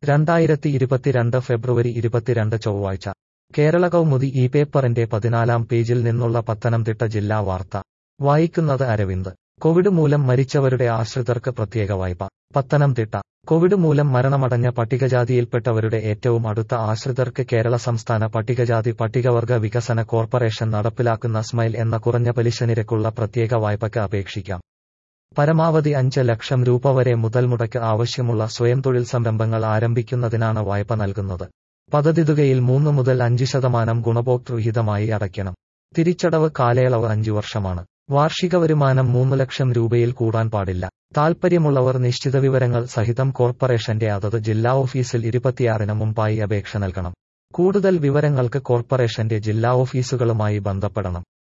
രണ്ടായിരത്തി ഇരുപത്തിരണ്ട് ഫെബ്രുവരി ഇരുപത്തിരണ്ട് ചൊവ്വാഴ്ച കേരള കൗമുദി ഈ പേപ്പറിന്റെ പതിനാലാം പേജിൽ നിന്നുള്ള പത്തനംതിട്ട ജില്ലാ വാർത്ത വായിക്കുന്നത് അരവിന്ദ് കോവിഡ് മൂലം മരിച്ചവരുടെ ആശ്രിതർക്ക് പ്രത്യേക വായ്പ പത്തനംതിട്ട കോവിഡ് മൂലം മരണമടഞ്ഞ പട്ടികജാതിയിൽപ്പെട്ടവരുടെ ഏറ്റവും അടുത്ത ആശ്രിതർക്ക് കേരള സംസ്ഥാന പട്ടികജാതി പട്ടികവർഗ വികസന കോർപ്പറേഷൻ നടപ്പിലാക്കുന്ന സ്മൈൽ എന്ന കുറഞ്ഞ പലിശ നിരക്കുള്ള പ്രത്യേക വായ്പയ്ക്ക് അപേക്ഷിക്കാം പരമാവധി അഞ്ച് ലക്ഷം രൂപ വരെ മുതൽ മുടക്ക് ആവശ്യമുള്ള സ്വയം തൊഴിൽ സംരംഭങ്ങൾ ആരംഭിക്കുന്നതിനാണ് വായ്പ നൽകുന്നത് പദ്ധതിതുകയിൽ മൂന്ന് മുതൽ അഞ്ച് ശതമാനം ഗുണഭോക്തൃഹിതമായി അടയ്ക്കണം തിരിച്ചടവ് കാലയളവ് അഞ്ചു വർഷമാണ് വാർഷിക വരുമാനം മൂന്ന് ലക്ഷം രൂപയിൽ കൂടാൻ പാടില്ല താൽപ്പര്യമുള്ളവർ നിശ്ചിത വിവരങ്ങൾ സഹിതം കോർപ്പറേഷന്റെ അതത് ജില്ലാ ഓഫീസിൽ ഇരുപത്തിയാറിന് മുമ്പായി അപേക്ഷ നൽകണം കൂടുതൽ വിവരങ്ങൾക്ക് കോർപ്പറേഷന്റെ ജില്ലാ ഓഫീസുകളുമായി ബന്ധപ്പെടണം